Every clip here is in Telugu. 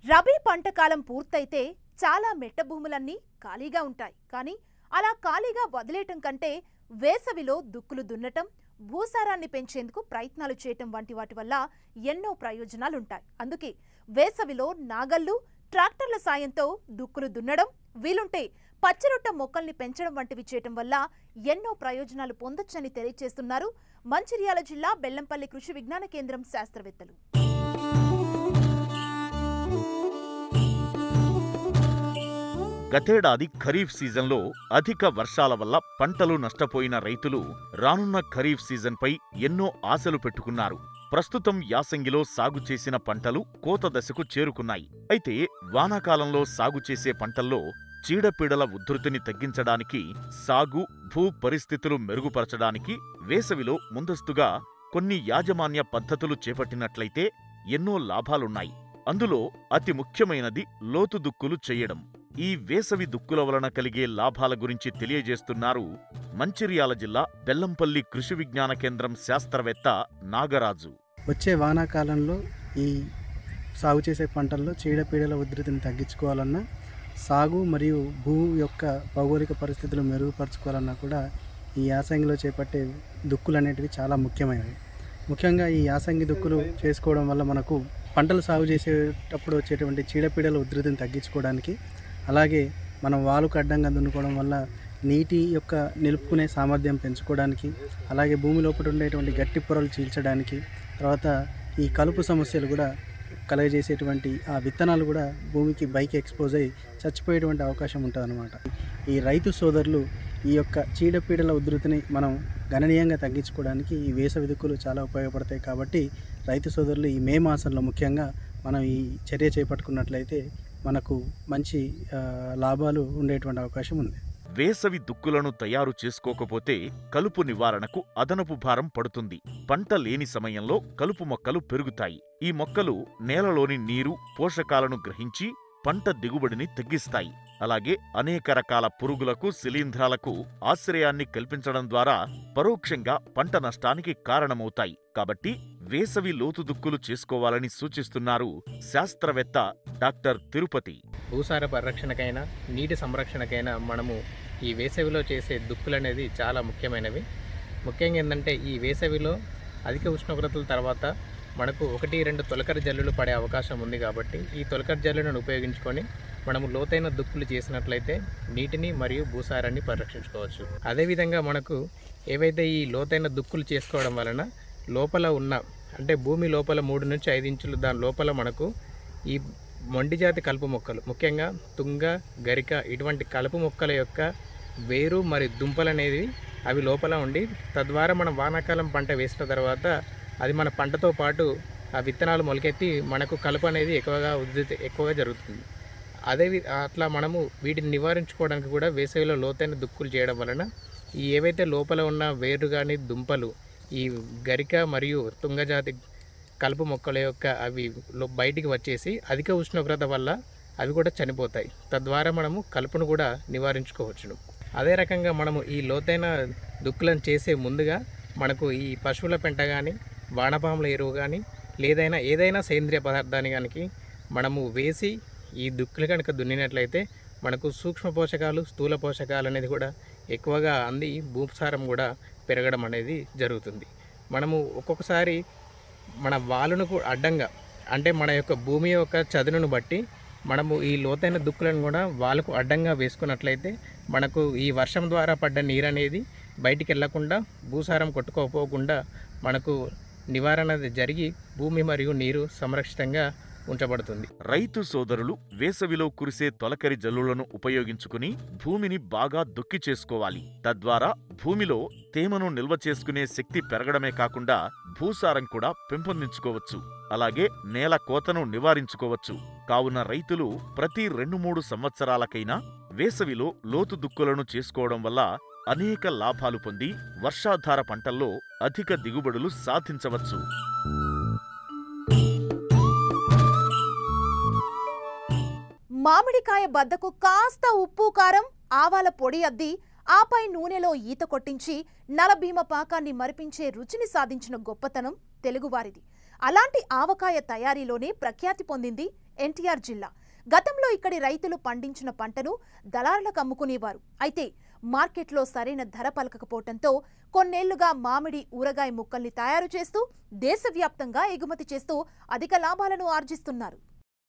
రబీ పంట కాలం పూర్తయితే చాలా మెట్ట భూములన్నీ ఖాళీగా ఉంటాయి కానీ అలా ఖాళీగా వదిలేయటం కంటే వేసవిలో దుక్కులు దున్నటం భూసారాన్ని పెంచేందుకు ప్రయత్నాలు చేయటం వంటి వాటి వల్ల ఎన్నో ప్రయోజనాలుంటాయి అందుకే వేసవిలో నాగళ్ళు ట్రాక్టర్ల సాయంతో దుక్కులు దున్నడం వీలుంటే పచ్చిరొట్ట మొక్కల్ని పెంచడం వంటివి చేయటం వల్ల ఎన్నో ప్రయోజనాలు పొందొచ్చని తెలియజేస్తున్నారు మంచిర్యాల జిల్లా బెల్లంపల్లి కృషి విజ్ఞాన కేంద్రం శాస్త్రవేత్తలు గతేడాది ఖరీఫ్ సీజన్లో అధిక వర్షాల వల్ల పంటలు నష్టపోయిన రైతులు రానున్న ఖరీఫ్ సీజన్పై ఎన్నో ఆశలు పెట్టుకున్నారు ప్రస్తుతం యాసంగిలో సాగు చేసిన పంటలు కోత దశకు చేరుకున్నాయి అయితే వానాకాలంలో సాగు చేసే పంటల్లో చీడపీడల ఉధృతిని తగ్గించడానికి సాగు భూ పరిస్థితులు మెరుగుపరచడానికి వేసవిలో ముందస్తుగా కొన్ని యాజమాన్య పద్ధతులు చేపట్టినట్లయితే ఎన్నో లాభాలున్నాయి అందులో అతి ముఖ్యమైనది లోతు దుక్కులు చేయడం ఈ వేసవి దుక్కుల వలన కలిగే లాభాల గురించి తెలియజేస్తున్నారు మంచిర్యాల జిల్లా బెల్లంపల్లి కృషి విజ్ఞాన కేంద్రం శాస్త్రవేత్త నాగరాజు వచ్చే వానాకాలంలో ఈ సాగు చేసే పంటల్లో చీడపీడల ఉధృతిని తగ్గించుకోవాలన్నా సాగు మరియు భూ యొక్క భౌగోళిక పరిస్థితులు మెరుగుపరచుకోవాలన్నా కూడా ఈ యాసంగిలో చేపట్టే దుక్కులు అనేటివి చాలా ముఖ్యమైనవి ముఖ్యంగా ఈ యాసంగి దుక్కులు చేసుకోవడం వల్ల మనకు పంటలు సాగు చేసేటప్పుడు వచ్చేటువంటి చీడపీడల ఉధృతిని తగ్గించుకోవడానికి అలాగే మనం వాలుకు అడ్డంగా దున్నుకోవడం వల్ల నీటి యొక్క నిలుపుకునే సామర్థ్యం పెంచుకోవడానికి అలాగే భూమి లోపల ఉండేటువంటి గట్టి పొరలు చీల్చడానికి తర్వాత ఈ కలుపు సమస్యలు కూడా కలగజేసేటువంటి ఆ విత్తనాలు కూడా భూమికి బైక్ ఎక్స్పోజ్ అయ్యి చచ్చిపోయేటువంటి అవకాశం ఉంటుందన్నమాట ఈ రైతు సోదరులు ఈ యొక్క చీడపీడల ఉధృతిని మనం గణనీయంగా తగ్గించుకోవడానికి ఈ వేసవి దుక్కులు చాలా ఉపయోగపడతాయి కాబట్టి రైతు సోదరులు ఈ మే మాసంలో ముఖ్యంగా మనం ఈ చర్య చేపట్టుకున్నట్లయితే మనకు మంచి ఆ, లాభాలు ఉండేటువంటి అవకాశం ఉంది వేసవి దుక్కులను తయారు చేసుకోకపోతే కలుపు నివారణకు అదనపు భారం పడుతుంది పంట లేని సమయంలో కలుపు మొక్కలు పెరుగుతాయి ఈ మొక్కలు నేలలోని నీరు పోషకాలను గ్రహించి పంట దిగుబడిని తగ్గిస్తాయి అలాగే అనేక రకాల పురుగులకు శిలీంధ్రాలకు ఆశ్రయాన్ని కల్పించడం ద్వారా పరోక్షంగా పంట నష్టానికి కారణమవుతాయి కాబట్టి వేసవి లోతు దుక్కులు చేసుకోవాలని సూచిస్తున్నారు శాస్త్రవేత్త డాక్టర్ తిరుపతి భూసార పరిరక్షణకైనా నీటి సంరక్షణకైనా మనము ఈ వేసవిలో చేసే దుక్కులు అనేది చాలా ముఖ్యమైనవి ముఖ్యంగా ఏంటంటే ఈ వేసవిలో అధిక ఉష్ణోగ్రతల తర్వాత మనకు ఒకటి రెండు తొలకరి జల్లులు పడే అవకాశం ఉంది కాబట్టి ఈ తొలకరి జల్లులను ఉపయోగించుకొని మనము లోతైన దుక్కులు చేసినట్లయితే నీటిని మరియు భూసారాన్ని పరిరక్షించుకోవచ్చు అదేవిధంగా మనకు ఏవైతే ఈ లోతైన దుక్కులు చేసుకోవడం వలన లోపల ఉన్న అంటే భూమి లోపల మూడు నుంచి ఐదు ఇంచులు దాని లోపల మనకు ఈ మొండి జాతి కలుపు మొక్కలు ముఖ్యంగా తుంగ గరిక ఇటువంటి కలుపు మొక్కల యొక్క వేరు మరియు దుంపలు అనేవి అవి లోపల ఉండి తద్వారా మనం వానాకాలం పంట వేసిన తర్వాత అది మన పంటతో పాటు ఆ విత్తనాలు మొలకెత్తి మనకు కలుపు అనేది ఎక్కువగా ఉద్ధృతి ఎక్కువగా జరుగుతుంది అదే వి- అట్లా మనము వీటిని నివారించుకోవడానికి కూడా వేసవిలో లోతైన దుక్కులు చేయడం వలన ఈ ఏవైతే లోపల ఉన్న వేరు కానీ దుంపలు ఈ గరిక మరియు తుంగజాతి కలుపు మొక్కల యొక్క అవి లో- బయటికి వచ్చేసి అధిక ఉష్ణోగ్రత వల్ల అవి కూడా చనిపోతాయి తద్వారా మనము కలుపును కూడా నివారించుకోవచ్చును అదే రకంగా మనము ఈ లోతైన దుక్కులను చేసే ముందుగా మనకు ఈ పశువుల పెంట కానీ వానపాముల ఎరువు కానీ లేదైనా ఏదైనా సేంద్రియ పదార్థాన్ని కనుక మనము వేసి ఈ దుక్కులు కనుక దున్నినట్లయితే మనకు సూక్ష్మ పోషకాలు స్థూల పోషకాలు అనేది కూడా ఎక్కువగా అంది భూసారం కూడా పెరగడం అనేది జరుగుతుంది మనము ఒక్కొక్కసారి మన వాలును కూ- అడ్డంగా అంటే మన యొక్క భూమి యొక్క చదునును బట్టి మనము ఈ లోతైన దుక్కులను కూడా వాళ్ళకు అడ్డంగా వేసుకున్నట్లయితే మనకు ఈ వర్షం ద్వారా పడ్డ నీరు అనేది బయటికి వెళ్లకుండా భూసారం కొట్టుకోపోకుండా మనకు నివారణ జరిగి భూమి మరియు నీరు సంరక్షితంగా ఉంచబడుతుంది రైతు సోదరులు వేసవిలో కురిసే తొలకరి జల్లులను ఉపయోగించుకుని భూమిని బాగా దుక్కి చేసుకోవాలి తద్వారా భూమిలో తేమను నిల్వ చేసుకునే శక్తి పెరగడమే కాకుండా భూసారం కూడా పెంపొందించుకోవచ్చు అలాగే నేల కోతను నివారించుకోవచ్చు కావున రైతులు ప్రతి రెండు మూడు సంవత్సరాలకైనా వేసవిలో లోతు దుక్కులను చేసుకోవడం వల్ల అనేక లాభాలు పొంది వర్షాధార పంటల్లో అధిక దిగుబడులు సాధించవచ్చు మామిడికాయ బద్దకు కాస్త ఉప్పు కారం ఆవాల పొడి అద్ది ఆపై నూనెలో ఈత కొట్టించి నలభీమ పాకాన్ని మరిపించే రుచిని సాధించిన గొప్పతనం తెలుగువారిది అలాంటి ఆవకాయ తయారీలోనే ప్రఖ్యాతి పొందింది ఎన్టీఆర్ జిల్లా గతంలో ఇక్కడి రైతులు పండించిన పంటను దళారులకు అమ్ముకునేవారు అయితే మార్కెట్లో సరైన ధర పలకకపోవడంతో కొన్నేళ్లుగా మామిడి ఊరగాయ ముక్కల్ని తయారు చేస్తూ దేశవ్యాప్తంగా ఎగుమతి చేస్తూ అధిక లాభాలను ఆర్జిస్తున్నారు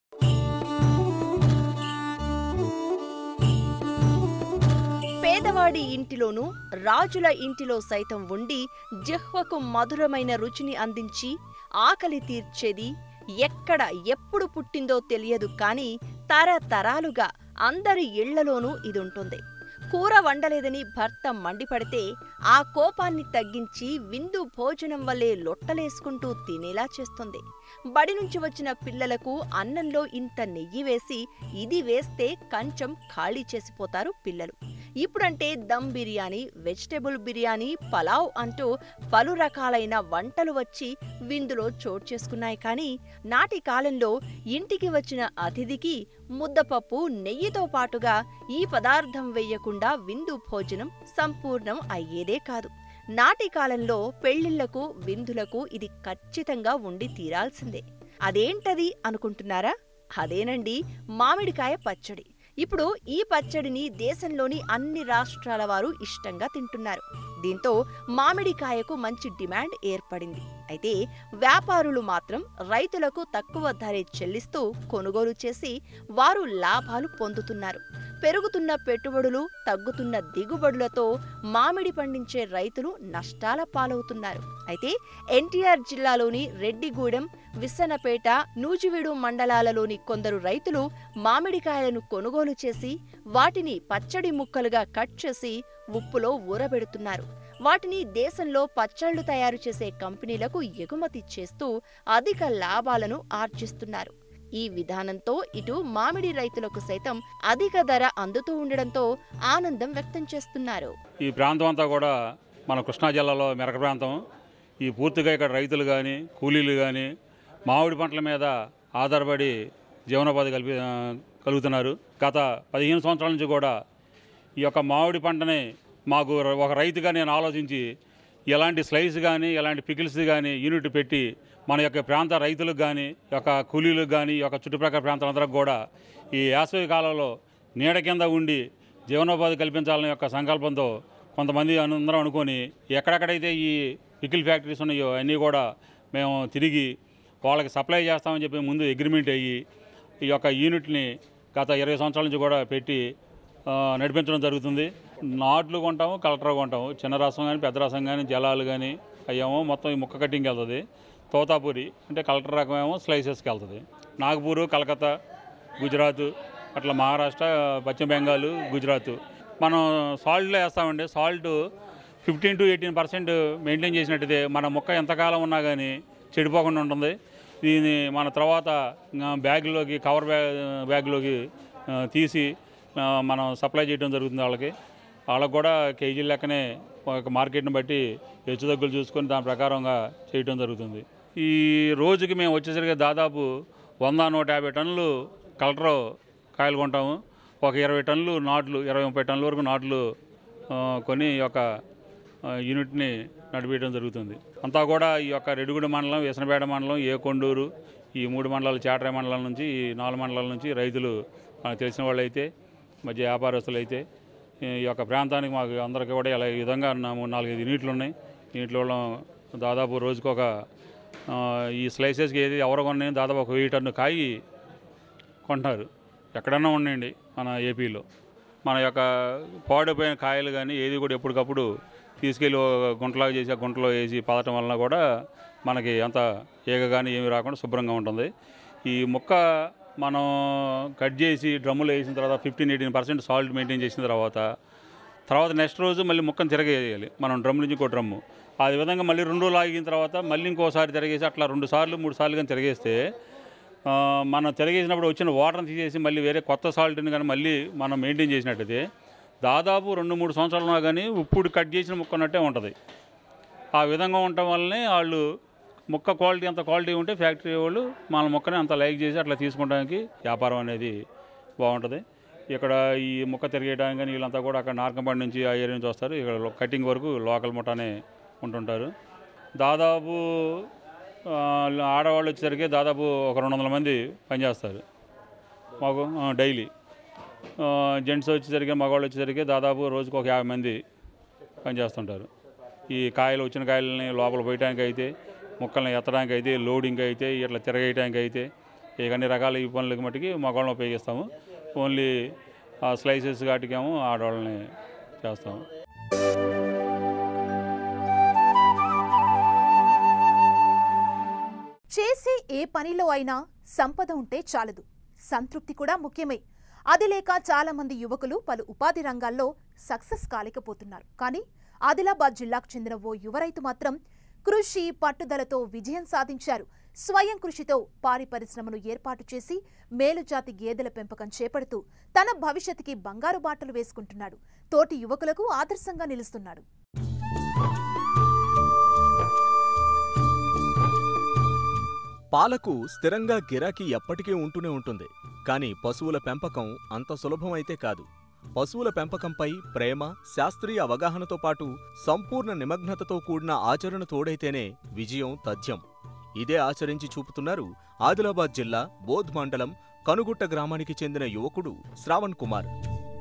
పేదవాడి ఇంటిలోనూ రాజుల ఇంటిలో సైతం ఉండి జిహ్వకు మధురమైన రుచిని అందించి ఆకలి తీర్చేది ఎక్కడ ఎప్పుడు పుట్టిందో తెలియదు కానీ తరతరాలుగా అందరి ఇళ్లలోనూ ఇదుంటుంది కూర వండలేదని భర్త మండిపడితే ఆ కోపాన్ని తగ్గించి విందు భోజనం వల్లే లొట్టలేసుకుంటూ తినేలా చేస్తుంది బడి నుంచి వచ్చిన పిల్లలకు అన్నంలో ఇంత నెయ్యి వేసి ఇది వేస్తే కంచం ఖాళీ చేసిపోతారు పిల్లలు ఇప్పుడంటే దమ్ బిర్యానీ వెజిటేబుల్ బిర్యానీ పలావ్ అంటూ పలు రకాలైన వంటలు వచ్చి విందులో చోటు చేసుకున్నాయి కానీ నాటి కాలంలో ఇంటికి వచ్చిన అతిథికి ముద్దపప్పు నెయ్యితో పాటుగా ఈ పదార్థం వేయకుండా విందు భోజనం సంపూర్ణం అయ్యేదే కాదు నాటి కాలంలో పెళ్లిళ్లకు విందులకు ఇది ఖచ్చితంగా ఉండి తీరాల్సిందే అదేంటది అనుకుంటున్నారా అదేనండి మామిడికాయ పచ్చడి ఇప్పుడు ఈ పచ్చడిని దేశంలోని అన్ని రాష్ట్రాల వారు ఇష్టంగా తింటున్నారు దీంతో మామిడికాయకు మంచి డిమాండ్ ఏర్పడింది అయితే వ్యాపారులు మాత్రం రైతులకు తక్కువ ధరే చెల్లిస్తూ కొనుగోలు చేసి వారు లాభాలు పొందుతున్నారు పెరుగుతున్న పెట్టుబడులు తగ్గుతున్న దిగుబడులతో మామిడి పండించే రైతులు నష్టాల పాలవుతున్నారు అయితే ఎన్టీఆర్ జిల్లాలోని రెడ్డిగూడెం విస్సనపేట నూజివీడు మండలాలలోని కొందరు రైతులు మామిడికాయలను కొనుగోలు చేసి వాటిని పచ్చడి ముక్కలుగా కట్ చేసి ఉప్పులో ఊరబెడుతున్నారు వాటిని దేశంలో పచ్చళ్లు తయారు చేసే కంపెనీలకు ఎగుమతి చేస్తూ అధిక లాభాలను ఆర్జిస్తున్నారు ఈ విధానంతో ఇటు మామిడి రైతులకు సైతం అధిక ధర అందుతూ ఉండడంతో ఆనందం వ్యక్తం చేస్తున్నారు ఈ ప్రాంతం అంతా కూడా మన కృష్ణా జిల్లాలో మెరక ప్రాంతం ఈ పూర్తిగా ఇక్కడ రైతులు కానీ కూలీలు కానీ మామిడి పంటల మీద ఆధారపడి జీవనోపాధి కల్పి ఆ, కలుగుతున్నారు గత పదిహేను సంవత్సరాల నుంచి కూడా ఈ యొక్క మామిడి పంటని మాకు ర- ఒక రైతుగా నేను ఆలోచించి ఎలాంటి స్లైస్ కానీ ఎలాంటి పికిల్స్ కానీ యూనిట్ పెట్టి మన యొక్క ప్రాంత రైతులకు కానీ ఈ యొక్క కూలీలకు కానీ ఈ యొక్క చుట్టుప్రక్కల ప్రాంతాలందరికి కూడా ఈ వేసవి కాలంలో నీడ కింద ఉండి జీవనోపాధి కల్పించాలనే యొక్క సంకల్పంతో కొంతమంది అందరం అనుకొని ఎక్కడెక్కడైతే ఈ పికిల్ ఫ్యాక్టరీస్ ఉన్నాయో అన్నీ కూడా మేము తిరిగి వాళ్ళకి సప్లై చేస్తామని చెప్పి ముందు అగ్రిమెంట్ అయ్యి ఈ యొక్క యూనిట్ని గత ఇరవై సంవత్సరాల నుంచి కూడా పెట్టి ఆ, నడిపించడం జరుగుతుంది నాట్లు కొంటాము కలెక్టర్ కొంటాము చిన్న రసం కానీ పెద్ద రసం కానీ జలాలు కానీ అయ్యేమో మొత్తం ఈ ముక్క కటింగ్కి వెళ్తుంది తోతాపూరి అంటే కలెక్టర్ రకం ఏమో స్లైసెస్కి వెళ్తుంది నాగపూరు కలకత్తా గుజరాత్ అట్లా మహారాష్ట్ర పశ్చిమ బెంగాల్ గుజరాత్ మనం సాల్ట్లో వేస్తామండి salt fifteen to eighteen percent maintain చేసినట్టయితే మన మొక్క ఎంతకాలం ఉన్నా కానీ చెడిపోకుండా ఉంటుంది దీన్ని మన తర్వాత ఆ, బ్యాగ్లోకి కవర్ బ్యాగ్ బ్యాగ్లోకి ఆ, తీసి ఆ, మనం సప్లై చేయడం జరుగుతుంది వాళ్ళకి వాళ్ళకి కూడా కేజీ లెక్కనే ఒక మార్కెట్ని బట్టి హెచ్చుతగ్గులు చూసుకొని దాని ప్రకారంగా చేయడం జరుగుతుంది ఈ రోజుకి మేము వచ్చేసరికి దాదాపు వంద నూట యాభై టన్నులు కలర్ కాయలు కొంటాము ఒక ఇరవై టన్నులు నాట్లు ఇరవై ముప్పై టన్నుల వరకు నాట్లు ఆ, కొని ఈ యొక్క ఆ, యూనిట్ని నడిపించడం జరుగుతుంది అంతా కూడా ఈ యొక్క రెడ్డిగూడ మండలం విసనపేట మండలం ఏకొండూరు ఈ మూడు మండలాలు చాటరాయి మండలం నుంచి ఈ నాలుగు మండలాల నుంచి రైతులు మనకు తెలిసిన వాళ్ళు అయితే మధ్య వ్యాపారస్తులు అయితే ఈ యొక్క ప్రాంతానికి మాకు అందరికీ కూడా ఇలా ఈ విధంగా నా మూడు నాలుగైదు యూనిట్లు ఉన్నాయి యూనిట్ల వల్ల దాదాపు రోజుకొక ఆ, ఈ స్లైసెస్కి ఏది ఎవరు కొన్నాయి దాదాపు ఒక వెయ్యి టన్ను కాయి కొంటున్నారు ఎక్కడన్నా ఉండండి మన ఏపీలో మన యొక్క పాడైపోయిన కాయలు కానీ ఏది కూడా ఎప్పటికప్పుడు తీసుకెళ్ళి ఒక గుంటలాగా చేసి ఆ గుంటలో వేసి పదటం వలన కూడా మనకి అంత ఏగ కానీ ఏమి రాకుండా శుభ్రంగా ఉంటుంది ఈ మొక్క మనం కట్ చేసి డ్రమ్ములో వేసిన తర్వాత fifteen eighteen percent salt maintain చేసిన తర్వాత తర్వాత నెక్స్ట్ రోజు మళ్ళీ ముక్కను తిరగేయాలి మనం డ్రమ్ నుంచి ఇంకో డ్రమ్ము ఆ విధంగా మళ్ళీ రెండు రోజులు ఆగిన తర్వాత మళ్ళీ ఇంకోసారి తిరగేసి అట్లా రెండు సార్లు మూడు సార్లు కానీ తిరగేస్తే ఆ, మనం తిరగేసినప్పుడు వచ్చిన వాటర్ని తీసేసి మళ్ళీ వేరే కొత్త సాల్ట్ని కానీ మళ్ళీ మనం మెయింటైన్ చేసినట్టయితే దాదాపు రెండు మూడు సంవత్సరాలు ఉన్నా కానీ ఇప్పుడు కట్ చేసిన ముక్క ఉన్నట్టే ఉంటుంది ఆ విధంగా ఉండటం వల్లనే వాళ్ళు ముక్క క్వాలిటీ అంత క్వాలిటీ ఉంటే ఫ్యాక్టరీ వాళ్ళు మన ముక్కని అంత లైక్ చేసి అట్లా తీసుకోవడానికి వ్యాపారం అనేది బాగుంటుంది ఇక్కడ ఈ ముక్క తిరిగేయడానికి కానీ వీళ్ళంతా కూడా అక్కడ నార్కంపాడి నుంచి ఆ ఏరియా నుంచి వస్తారు ఇక్కడ లో- కటింగ్ వరకు లోకల్ ముఠానే ఉంటుంటారు దాదాపు ఆ, ఆడవాళ్ళు వచ్చేసరికి దాదాపు ఒక రెండు వందల మంది పనిచేస్తారు మాకు ఆ, డైలీ ఆ, జెంట్స్ వచ్చేసరికి మగవాళ్ళు వచ్చేసరికి దాదాపు రోజుకు ఒక యాభై మంది పనిచేస్తుంటారు ఈ కాయలు వచ్చిన కాయలని లోపల పోయటానికి అయితే ముక్కల్ని ఎత్తడానికి అయితే లోడింగ్ అయితే ఇట్లా తిరగేయడానికి అయితే ఇక అన్ని రకాల ఈ పనులకి మట్టుకి మగవాళ్ళని ఉపయోగిస్తాము ఓన్లీ ఆ స్లైసెస్ కాటికేమో ఆడవాళ్ళని చేస్తాము చేసే ఏ పనిలో అయినా సంపద ఉంటే చాలదు సంతృప్తి కూడా ముఖ్యమే అది లేక చాలా మంది యువకులు పలు ఉపాధి రంగాల్లో సక్సెస్ కాలేకపోతున్నారు కానీ ఆదిలాబాద్ జిల్లాకు చెందిన ఓ యువ రైతు మాత్రం కృషి పట్టుదలతో విజయం సాధించారు స్వయం కృషితో పాడి పరిశ్రమను ఏర్పాటు చేసి మేలుజాతి గేదెల పెంపకం చేపడుతూ తన భవిష్యత్తుకి బంగారు బాటలు వేసుకుంటున్నాడు తోటి యువకులకు ఆదర్శంగా నిలుస్తున్నాడు పాలకు స్థిరంగా గిరాకీ ఎప్పటికీ ఉంటూనే ఉంటుంది కానీ పశువుల పెంపకం అంత సులభమైతే కాదు పశువుల పెంపకంపై ప్రేమ శాస్త్రీయ అవగాహనతో పాటు సంపూర్ణ నిమగ్నతతో కూడిన ఆచరణ తోడైతేనే విజయం తథ్యం ఇదే ఆచరించి చూపుతున్నారు ఆదిలాబాద్ జిల్లా బోధ్ మండలం కనుగుట్ట గ్రామానికి చెందిన యువకుడు శ్రావణ్ కుమార్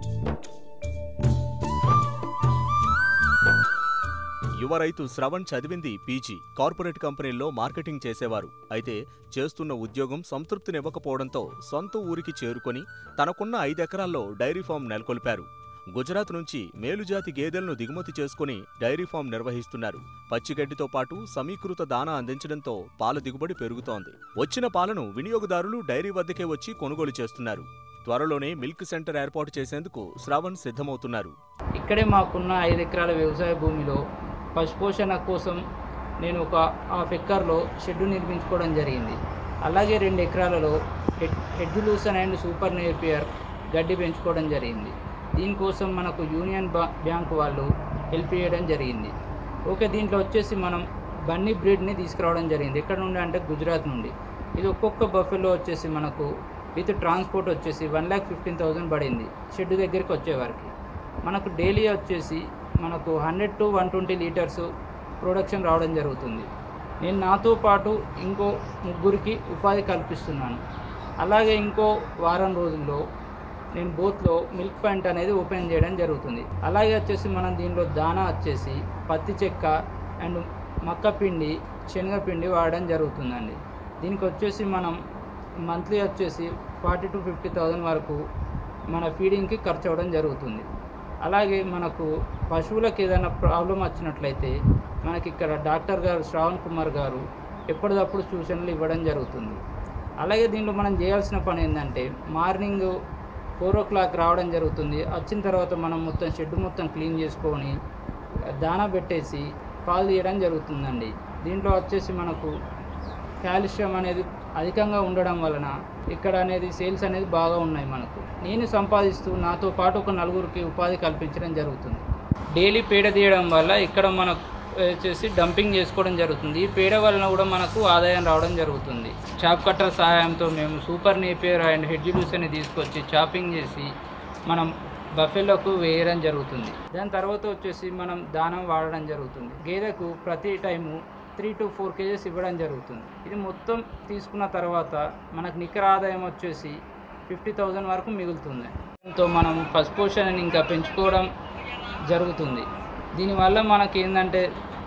యువ రైతు శ్రవణ్ చదివింది పీజీ కార్పొరేట్ కంపెనీల్లో మార్కెటింగ్ చేసేవారు అయితే చేస్తున్న ఉద్యోగం సంతృప్తినివ్వకపోవడంతో సొంత ఊరికి చేరుకొని తనకున్న ఐదెకరాల్లో డైరీ ఫామ్ నెలకొల్పారు గుజరాత్ నుంచి మేలుజాతి గేదెలను దిగుమతి చేసుకుని డైరీ ఫామ్ నిర్వహిస్తున్నారు పచ్చిగడ్డితో పాటు సమీకృత దానా అందించడంతో పాల దిగుబడి పెరుగుతోంది వచ్చిన పాలను వినియోగదారులు డైరీ వద్దకే వచ్చి కొనుగోలు చేస్తున్నారు త్వరలోనే మిల్క్ సెంటర్ ఏర్పాటు చేసేందుకు శ్రావణ్ సిద్ధమవుతున్నారు ఇక్కడే మాకున్న ఐదు ఎకరాల వ్యవసాయ భూమిలో పశుపోషణ కోసం నేను ఒక హాఫ్ ఎకర్లో షెడ్ నిర్మించుకోవడం జరిగింది అలాగే రెండు ఎకరాలలో head head lucerne and super napier గడ్డి పెంచుకోవడం జరిగింది దీనికోసం మనకు యూనియన్ బా బ్యాంక్ వాళ్ళు హెల్ప్ చేయడం జరిగింది ఓకే దీంట్లో వచ్చేసి మనం బన్నీ బ్రీడ్ని తీసుకురావడం జరిగింది ఎక్కడ నుండి అంటే గుజరాత్ నుండి ఇది ఒక్కొక్క బఫెలో వచ్చేసి మనకు విత్ ట్రాన్స్పోర్ట్ వచ్చేసి వన్ ల్యాక్ ఫిఫ్టీన్ థౌజండ్ పడింది షెడ్ దగ్గరికి వచ్చేవారికి మనకు డైలీ వచ్చేసి మనకు hundred to one twenty litres production రావడం జరుగుతుంది నేను నాతో పాటు ఇంకో ముగ్గురికి ఉపాధి కల్పిస్తున్నాను అలాగే ఇంకో వారం రోజుల్లో నేను బోత్లో మిల్క్ పాయింట్ అనేది ఓపెన్ చేయడం జరుగుతుంది అలాగే వచ్చేసి మనం దీనిలో దానా వచ్చేసి పత్తి చెక్క అండ్ మక్క పిండి శనగపిండి వాడడం జరుగుతుందండి దీనికి వచ్చేసి మనం మంత్లీ వచ్చేసి ఫార్టీ టు ఫిఫ్టీ థౌజండ్ వరకు మన ఫీడింగ్కి ఖర్చు అవ్వడం జరుగుతుంది అలాగే మనకు పశువులకు ఏదైనా ప్రాబ్లం వచ్చినట్లయితే మనకి ఇక్కడ డాక్టర్ గారు శ్రావణ్ కుమార్ గారు ఎప్పటికప్పుడు సూచనలు ఇవ్వడం జరుగుతుంది అలాగే దీంట్లో మనం చేయాల్సిన పని ఏంటంటే మార్నింగ్ ఫోర్ ఓ క్లాక్ రావడం జరుగుతుంది వచ్చిన తర్వాత మనం మొత్తం షెడ్ మొత్తం క్లీన్ చేసుకొని దానా పెట్టేసి పాలు తీయడం జరుగుతుందండి దీంట్లో వచ్చేసి మనకు కాల్షియం అనేది అధికంగా ఉండడం వలన ఇక్కడ అనేది సేల్స్ అనేది బాగా ఉన్నాయి మనకు నేను సంపాదిస్తూ నాతో పాటు ఒక నలుగురికి ఉపాధి కల్పించడం జరుగుతుంది డైలీ పేడ తీయడం వల్ల ఇక్కడ మనకు వచ్చేసి డంపింగ్ చేసుకోవడం జరుగుతుంది ఈ పేడ వలన కూడా మనకు ఆదాయం రావడం జరుగుతుంది చాప్ కట్టర్ సహాయంతో మేము సూపర్ నేపియర్ అండ్ హెడ్జ్ లూసని తీసుకొచ్చి చాపింగ్ చేసి మనం బఫెలోకు వేయడం జరుగుతుంది దాని తర్వాత వచ్చేసి మనం దానం వాడడం జరుగుతుంది గేదెకు ప్రతి time three to four kgs ఇవ్వడం జరుగుతుంది ఇది మొత్తం తీసుకున్న తర్వాత మనకు నికర ఆదాయం వచ్చేసి ఫిఫ్టీ థౌజండ్ వరకు మిగులుతుంది దాంతో మనం పశుపోషణని ఇంకా పెంచుకోవడం జరుగుతుంది దీనివల్ల మనకి ఏంటంటే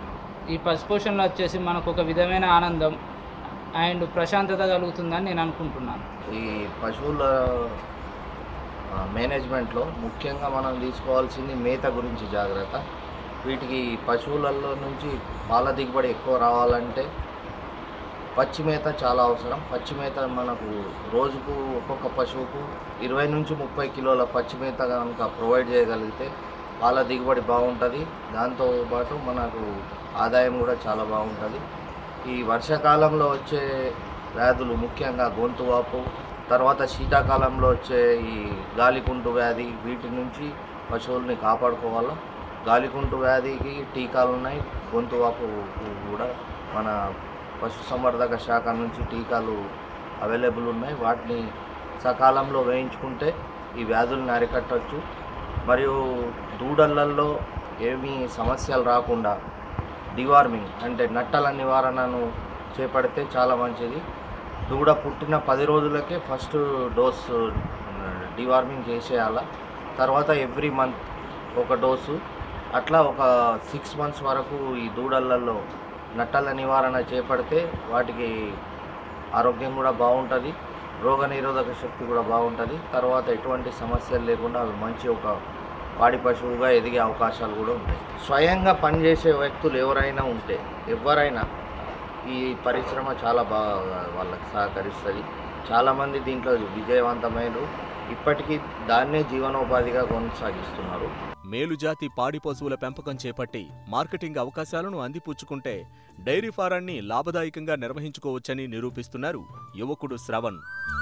ఈ పశుపోషణలో వచ్చేసి మనకు ఒక విధమైన ఆనందం అండ్ ప్రశాంతత కలుగుతుందని నేను అనుకుంటున్నాను ఈ పశువుల ఆ, మేనేజ్మెంట్లో ముఖ్యంగా మనం తీసుకోవాల్సింది మేత గురించి జాగ్రత్త వీటికి పశువులలో నుంచి పాల దిగుబడి ఎక్కువ రావాలంటే పచ్చి మేత చాలా అవసరం పచ్చి మేత మనకు రోజుకు ఒక్కొక్క పశువుకు ఇరవై నుంచి ముప్పై కిలోల పచ్చి మేత కనుక ప్రొవైడ్ చేయగలిగితే పాల దిగుబడి బాగుంటుంది దాంతోపాటు మనకు ఆదాయం కూడా చాలా బాగుంటుంది ఈ వర్షాకాలంలో వచ్చే వ్యాధులు ముఖ్యంగా గొంతు వాపు తర్వాత శీతాకాలంలో వచ్చే ఈ గాలికుంటు వ్యాధి వీటి నుంచి పశువుల్ని కాపాడుకోవాలా గాలికుంటు వ్యాధికి టీకాలు ఉన్నాయి గొంతు వాపు కూడా మన పశుసంవర్ధక శాఖ నుంచి టీకాలు అవైలబుల్ ఉన్నాయి వాటిని సకాలంలో వేయించుకుంటే ఈ వ్యాధుల్ని అరికట్టవచ్చు మరియు దూడలల్లో ఏమీ సమస్యలు రాకుండా డివార్మింగ్ అంటే నట్టల నివారణను చేపడితే చాలా మంచిది దూడ పుట్టిన పది రోజులకే ఫస్ట్ డోస్ డివార్మింగ్ చేసేయాల తర్వాత ఎవ్రీ మంత్ ఒక డోసు అట్లా ఒక సిక్స్ మంత్స్ వరకు ఈ దూడలలో నట్టల నివారణ చేపడితే వాటికి ఆరోగ్యం కూడా బాగుంటుంది రోగ నిరోధక శక్తి కూడా బాగుంటుంది తర్వాత ఎటువంటి సమస్యలు లేకుండా అవి మంచి ఒక పాడి పశువుగా ఎదిగే అవకాశాలు కూడా ఉంటాయి స్వయంగా పనిచేసే వ్యక్తులు ఎవరైనా ఉంటే ఎవరైనా ఈ పరిశ్రమ చాలా బాగా వాళ్ళకి సహకరిస్తుంది చాలామంది దీంట్లో విజయవంతమైన ఇప్పటికీ దాన్నే జీవనోపాధిగా కొనసాగిస్తున్నారు మేలుజాతి పాడి పశువుల పెంపకం చేపట్టి మార్కెటింగ్ అవకాశాలను అందిపుచ్చుకుంటే డైరీ ఫారాన్ని లాభదాయకంగా నిర్వహించుకోవచ్చని నిరూపిస్తున్నారు యువకుడు శ్రవణ్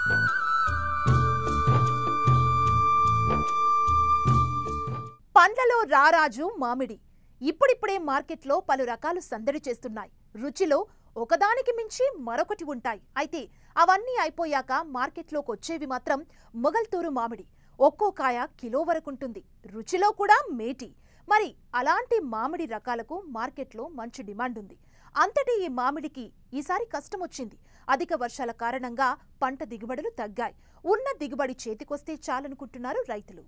పండ్లలో రారాజు మామిడి ఇప్పుడిప్పుడే మార్కెట్లో పలు రకాలు సందడి చేస్తున్నాయి రుచిలో ఒకదానికి మించి మరొకటి ఉంటాయి అయితే అవన్నీ అయిపోయాక మార్కెట్లోకి వచ్చేవి మాత్రం మొగల్తూరు మామిడి ఒక్కో కాయ కిలో వరకుంటుంది రుచిలో కూడా మేటి మరి అలాంటి మామిడి రకాలకు మార్కెట్లో మంచి డిమాండ్ ఉంది అంతటి ఈ మామిడికి ఈసారి కష్టం వచ్చింది అధిక వర్షాల కారణంగా పంట దిగుబడులు తగ్గాయి ఉన్న దిగుబడి చేతికొస్తే చాలనుకుంటున్నారు రైతులు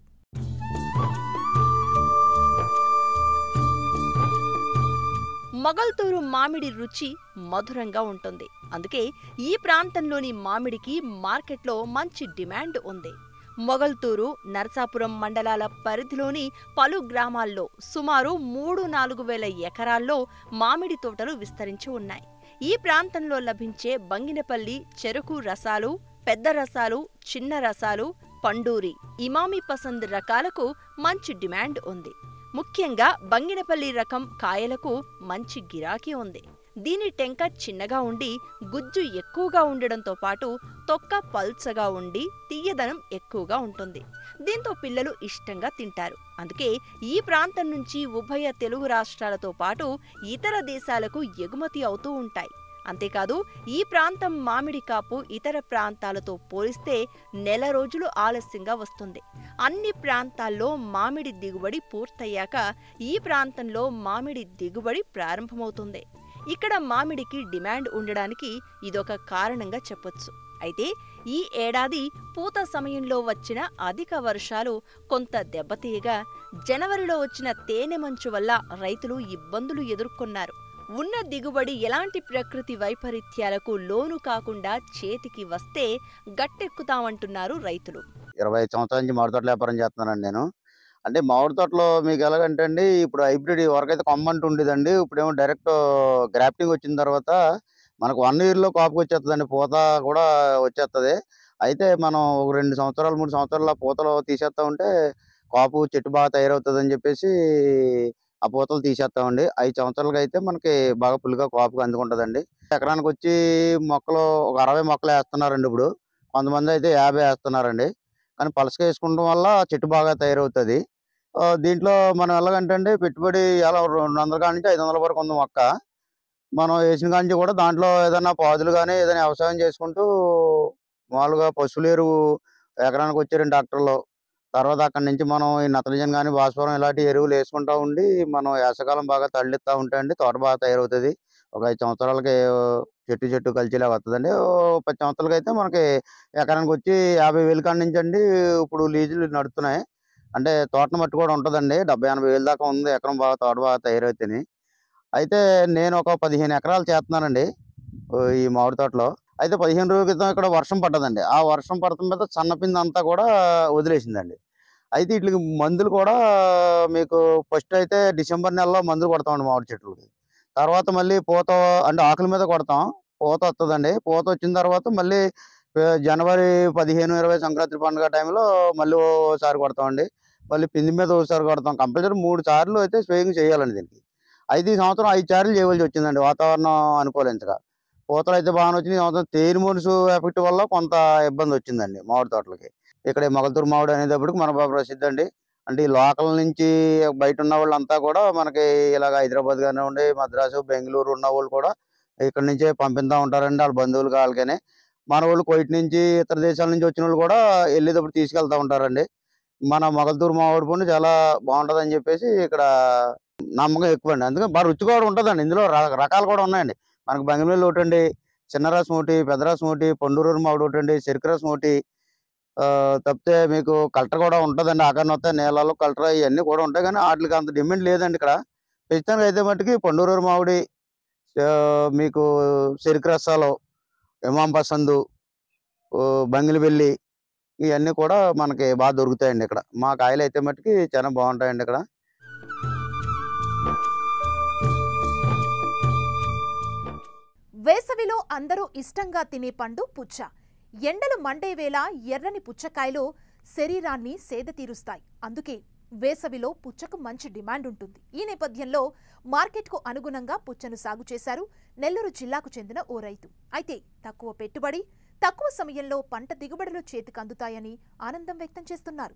మొగల్తూరు మామిడి రుచి మధురంగా ఉంటుంది అందుకే ఈ ప్రాంతంలోని మామిడికి మార్కెట్లో మంచి డిమాండ్ ఉంది మొగల్తూరు నరసాపురం మండలాల పరిధిలోని పలు గ్రామాల్లో సుమారు మూడు నాలుగు వేల ఎకరాల్లో మామిడి తోటలు విస్తరించి ఉన్నాయి ఈ ప్రాంతంలో లభించే బంగినపల్లి చెరుకు రసాలు పెద్ద రసాలు చిన్న రసాలు పండూరి ఇమామి పసంద్ రకాలకు మంచి డిమాండ్ ఉంది ముఖ్యంగా బంగినపల్లి రకం కాయలకు మంచి గిరాకీ ఉంది దీని టెంక చిన్నగా ఉండి గుజ్జు ఎక్కువగా ఉండడంతో పాటు తొక్క పల్చగా ఉండి తీయదనం ఎక్కువగా ఉంటుంది దీంతో పిల్లలు ఇష్టంగా తింటారు అందుకే ఈ ప్రాంతం నుంచి ఉభయ తెలుగు రాష్ట్రాలతో పాటు ఇతర దేశాలకు ఎగుమతి అవుతూ ఉంటాయి అంతేకాదు ఈ ప్రాంతం మామిడి కాపు ఇతర ప్రాంతాలతో పోలిస్తే నెల రోజులు ఆలస్యంగా వస్తుంది అన్ని ప్రాంతాల్లో మామిడి దిగుబడి పూర్తయ్యాక ఈ ప్రాంతంలో మామిడి దిగుబడి ప్రారంభమవుతుంది ఇక్కడ మామిడికి డిమాండ్ ఉండడానికి ఇదొక కారణంగా చెప్పొచ్చు అయితే ఈ ఏడాది పూత సమయంలో వచ్చిన అధిక వర్షాలు కొంత దెబ్బతీయగా జనవరిలో వచ్చిన తేనె మంచు వల్ల రైతులు ఇబ్బందులు ఎదుర్కొన్నారు ఉన్న దిగుబడి ఎలాంటి ప్రకృతి వైపరీత్యాలకు లోను కాకుండా చేతికి వస్తే గట్టెక్కుతామంటున్నారు రైతులు ఇరవై ఐదు సంవత్సరాల నుంచి మామిడి తోటల వ్యాపారం చేస్తున్నానండి నేను అంటే మామిడి తోటలో మీకు ఎలాగంటే అండి ఇప్పుడు హైబ్రిడ్ వరకైతే కొమ్మంటూ ఉండేదండి ఇప్పుడేమో డైరెక్ట్ గ్రాఫ్టింగ్ వచ్చిన తర్వాత మనకు వన్ ఇయర్లో కాపుకి వచ్చేస్తుందండి పూత కూడా వచ్చేస్తుంది అయితే మనం ఒక రెండు సంవత్సరాలు మూడు సంవత్సరాల పూతలు తీసేస్తా ఉంటే కాపు చెట్టు బాగా తయారవుతుంది అని చెప్పేసి ఆ పూతలు తీసేస్తామండి ఐదు సంవత్సరాలకి అయితే మనకి బాగా పుల్లిగా కాపుగా అందుకుంటుందండి ఎకరానికి వచ్చి మొక్కలు ఒక అరవై మొక్కలు వేస్తున్నారండి ఇప్పుడు కొంతమంది అయితే యాభై వేస్తున్నారండి కానీ పలసగా వేసుకోవడం వల్ల చెట్టు బాగా తయారవుతుంది ఆ, దీంట్లో మనం ఎలాగంటే అండి పెట్టుబడి ఎలా రెండు వందల కాడి నుంచి ఐదు వందల వరకు ఉంది మొక్క మనం వేసిన కాడి నుంచి కూడా దాంట్లో ఏదైనా పాదులు కానీ ఏదైనా వ్యవసాయం చేసుకుంటూ మామూలుగా పశువుల ఎరువు ఎకరానికి వచ్చి రెండు ట్రాక్టర్లు తర్వాత అక్కడి నుంచి మనం ఈ నత్రజని కానీ భాస్వరం ఇలాంటి ఎరువులు వేసుకుంటా ఉండి మనం వేసవకాలం బాగా తళ్ళిస్తూ ఉంటే అండి తోట బాగా తయారవుతుంది ఒక ఐదు సంవత్సరాలకి చెట్టు చెట్టు కలిసేలా వస్తుందండి ఓ పది సంవత్సరాలకి అయితే మనకి ఎకరానికి వచ్చి యాభై వేలు కాడి నుంచి అండి ఇప్పుడు లీజులు నడుస్తున్నాయి అంటే తోటను మట్టు కూడా ఉంటుందండి డెబ్బై ఎనభై వేలు దాకా ఉంది ఎకరం బాగా తోట బాగా తయారవుతుంది అయితే నేను ఒక పదిహేను ఎకరాలు చేస్తున్నానండి ఓ ఈ మామిడి తోటలో అయితే పదిహేను రోజుల క్రితం ఇక్కడ వర్షం పడ్డదండి ఆ వర్షం పడటం మీద సన్నపిండి అంతా కూడా వదిలేసిందండి అయితే వీటికి మందులు కూడా మీకు ఫస్ట్ అయితే డిసెంబర్ నెలలో మందులు కొడతామండి మామిడి చెట్లకి తర్వాత మళ్ళీ పూత అంటే ఆకుల మీద కొడతాం పూత వస్తుందండి పూత వచ్చిన తర్వాత మళ్ళీ ఏ, జనవరి పదిహేను ఇరవై సంక్రాంతి పండుగ టైంలో మళ్ళీ ఓసారి కొడతామండి మళ్ళీ పిండి మీద ఒకసారి కొడతాం కంపల్సరీ మూడు సార్లు అయితే స్ప్రేయింగ్ చేయాలండి దీనికి అయితే ఈ సంవత్సరం ఐదు సార్లు చేయవలసి వచ్చిందండి వాతావరణం అనుకూలించగా పూతలు అయితే బాగానే వచ్చినాయి ఈ సంవత్సరం తేనె మునుసు ఎఫెక్ట్ వల్ల కొంత ఇబ్బంది వచ్చిందండి మామిడి తోటలకి ఇక్కడ ఈ మొగల్తూరు మామిడి అనేటప్పటికి మన బాగా ప్రసిద్ధి అండి అంటే ఈ లోకల్ నుంచి బయట ఉన్న వాళ్ళంతా కూడా మనకి ఇలాగ హైదరాబాద్ కానివ్వండి మద్రాసు బెంగళూరు ఉన్న వాళ్ళు కూడా ఇక్కడ నుంచే పంపిస్తూ ఉంటారండి వాళ్ళ బంధువులు వాళ్ళకని మన వాళ్ళు కోయిట్ నుంచి ఇతర దేశాల నుంచి వచ్చిన వాళ్ళు కూడా వెళ్ళేటప్పుడు తీసుకెళ్తా ఉంటారండి మన మొగల్తూరు మామిడి పండు చాలా బాగుంటుంది అని చెప్పేసి ఇక్కడ నమ్మకం ఎక్కువ అండి అందుకని బాగా రుచి కూడా ఉంటుందండి ఇందులో ర- రకాలు కూడా ఉన్నాయండి మనకు బంగిమల్లి ఒకటి అండి చిన్న రసం ఒకటి పెద్ద రసం ఒకటి పండూరు మామిడి ఒకటి అండి చెరుకు రసం ఒకటి ఆ, తప్పితే మీకు కల్టర్ కూడా ఉంటుందండి ఆకారం వస్తే నేలలో కల్టర్ ఇవన్నీ కూడా ఉంటాయి కానీ వాటికి అంత డిమాండ్ లేదండి ఇక్కడ ప్రస్తుతానికి అయితే మట్టుకి పండూరు మామిడి ఆ, మీకు చెరుకు రసాలు ఇమాం పసందు ఓ, బంగిలిబెల్లి ఇవన్నీ కూడా మనకి బాగా దొరుకుతాయండి ఇక్కడ మా కాయలు అయితే మట్టుకి చాలా బాగుంటాయండి ఇక్కడ వేసవిలో అందరూ ఇష్టంగా తినే పండు పుచ్చ ఎండలు మండే వేళ ఎర్రని పుచ్చకాయలు శరీరాన్ని సేద తీరుస్తాయి అందుకే వేసవిలో పుచ్చకు మంచి డిమాండ్ ఉంటుంది ఈ నేపథ్యంలో మార్కెట్కు అనుగుణంగా పుచ్చను సాగు చేశారు నెల్లూరు జిల్లాకు చెందిన ఓ రైతు అయితే తక్కువ పెట్టుబడి తక్కువ సమయంలో పంట దిగుబడులు చేతికి అందుతాయని ఆనందం వ్యక్తం చేస్తున్నారు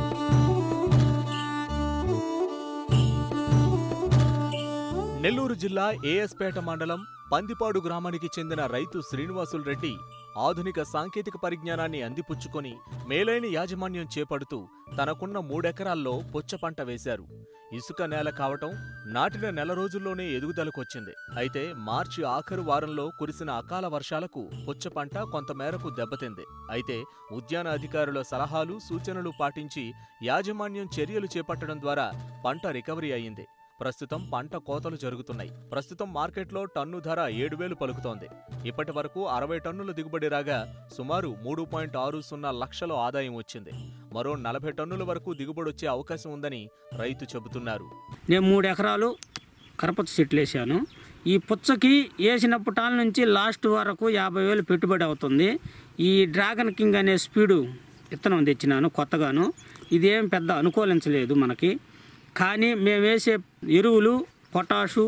నెల్లూరు జిల్లా ఏఎస్పేట మండలం పందిపాడు గ్రామానికి చెందిన రైతు శ్రీనివాసులు రెడ్డి ఆధునిక సాంకేతిక పరిజ్ఞానాన్ని అందిపుచ్చుకొని మేలైన యాజమాన్యం చేపడుతూ తనకున్న మూడెకరాల్లో పుచ్చ పంట వేశారు ఇసుక నేల కావటం నాటిన నెల రోజుల్లోనే ఎదుగుదలకొచ్చింది అయితే మార్చి ఆఖరు వారంలో కురిసిన అకాల వర్షాలకు పుచ్చ పంట కొంతమేరకు దెబ్బతింది అయితే ఉద్యాన అధికారుల సలహాలు సూచనలు పాటించి యాజమాన్యం చర్యలు చేపట్టడం ద్వారా పంట రికవరీ అయింది ప్రస్తుతం పంట కోతలు జరుగుతున్నాయి ప్రస్తుతం మార్కెట్లో టన్ను ధర ఏడు వేలు పలుకుతోంది ఇప్పటి వరకు అరవై టన్నుల దిగుబడి రాగా సుమారు మూడు పాయింట్ ఆరు సున్నా లక్షల ఆదాయం వచ్చింది మరో నలభై టన్నుల వరకు దిగుబడొచ్చే అవకాశం ఉందని రైతు చెబుతున్నారు నేను మూడు ఎకరాలు కరపచ్చ చెట్లు వేసాను ఈ పుచ్చకి వేసినప్పటాల నుంచి లాస్ట్ వరకు యాభై వేలు పెట్టుబడి అవుతుంది ఈ డ్రాగన్ కింగ్ అనే స్పీడు విత్తనం తెచ్చినాను కొత్తగాను ఇదేం పెద్ద అనుకూలించలేదు మనకి కానీ మేము వేసే ఎరువులు పొటాషు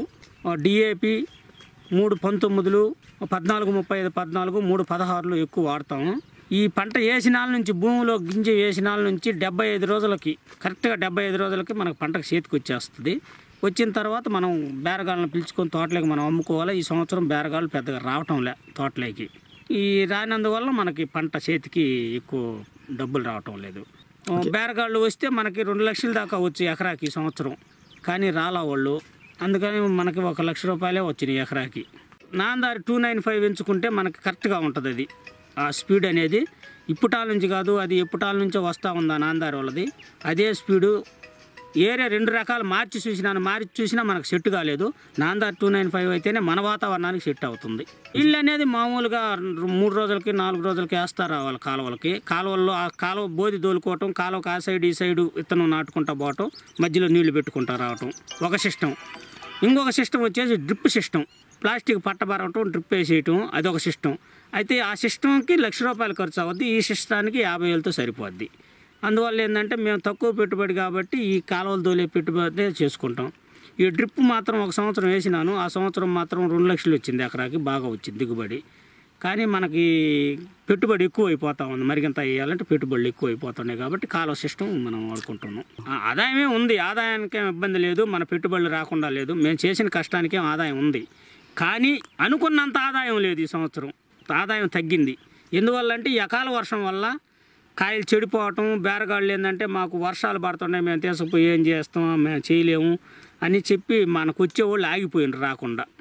డిఏపి మూడు పంతొమ్మిదిలు పద్నాలుగు ముప్పై ఐదు పద్నాలుగు మూడు పదహారులు ఎక్కువ వాడతాము ఈ పంట వేసినాల నుంచి భూమిలో గింజ వేసినాల నుంచి డెబ్బై ఐదు రోజులకి కరెక్ట్గా డెబ్బై ఐదు రోజులకి మనకు పంటకు చేతికి వచ్చేస్తుంది వచ్చిన తర్వాత మనం బేరగాళ్ళని పిలుచుకొని తోటలోకి మనం అమ్ముకోవాలి ఈ సంవత్సరం బేరగాళ్ళు పెద్దగా రావటం లే తోటలోకి ఈ రానందువల్ల మనకి పంట చేతికి ఎక్కువ డబ్బులు రావటం లేదు ఆ, బేరగాళ్ళు వస్తే మనకి రెండు లక్షల దాకా వచ్చి ఎకరాకి ఈ సంవత్సరం కానీ రాలా వాళ్ళు అందుకని మనకి ఒక లక్ష రూపాయలే వచ్చినాయి ఎకరాకి నాందారి టూ నైన్ ఫైవ్ ఎంచుకుంటే మనకి కరెక్ట్గా ఉంటుంది అది ఆ స్పీడ్ అనేది ఇప్పుటాల నుంచి కాదు అది ఇప్పుటాల నుంచే వస్తూ ఉంది ఆ నాందారి వాళ్ళది అదే స్పీడు ఏరియా రెండు రకాలు మార్చి చూసినాను మార్చి చూసినా మనకు సెట్ కాలేదు నాందార్ టూ నైన్ ఫైవ్ అయితేనే మన వాతావరణానికి సెట్ అవుతుంది ఇల్లు అనేది మామూలుగా మూడు రోజులకి నాలుగు రోజులకి వేస్తారు వాళ్ళ కాలువలకి కాలువల్లో ఆ కాలువ బోది దోలుకోవటం కాలువకి ఆ సైడ్ ఈ సైడ్ విత్తనం నాటుకుంటా పోవటం మధ్యలో నీళ్లు పెట్టుకుంటా రావటం ఒక సిస్టమ్ ఇంకొక సిస్టమ్ వచ్చేసి డ్రిప్ సిస్టమ్ ప్లాస్టిక్ పట్టబరవటం డ్రిప్ వేసేయటం అదొక సిస్టమ్ అయితే ఆ సిస్టమ్కి లక్ష రూపాయలు ఖర్చు అవుద్ది ఈ సిస్టానికి యాభై వేలతో సరిపోద్ది అందువల్ల ఏంటంటే మేము తక్కువ పెట్టుబడి కాబట్టి ఈ కాలువలు తోలే పెట్టుబడి చేసుకుంటాం ఈ డ్రిప్ మాత్రం ఒక సంవత్సరం వేసినాను ఆ సంవత్సరం మాత్రం రెండు లక్షలు వచ్చింది ఎకరాకి బాగా వచ్చింది దిగుబడి కానీ మనకి పెట్టుబడి ఎక్కువ అయిపోతా ఉంది మరిగింత వేయాలంటే పెట్టుబడులు ఎక్కువ అయిపోతున్నాయి కాబట్టి కాలువ సిస్టమ్ మనం వాడుకుంటున్నాం ఆ, ఆదాయమే ఉంది ఆదాయానికేం ఇబ్బంది లేదు మన పెట్టుబడులు రాకుండా లేదు మేము చేసిన కష్టానికేం ఆదాయం ఉంది కానీ అనుకున్నంత ఆదాయం లేదు ఈ సంవత్సరం ఆదాయం తగ్గింది ఎందువల్ల అంటే ఈ అకాల వర్షం వల్ల కాయలు చెడిపోవటం బేరగాళ్ళు ఏంటంటే మాకు వర్షాలు పడుతున్నాయి మేము తీసుకుపోయి ఏం చేస్తాం మేము చేయలేము అని చెప్పి మనకు వచ్చేవాళ్ళు ఆగిపోయినారు రాకుండా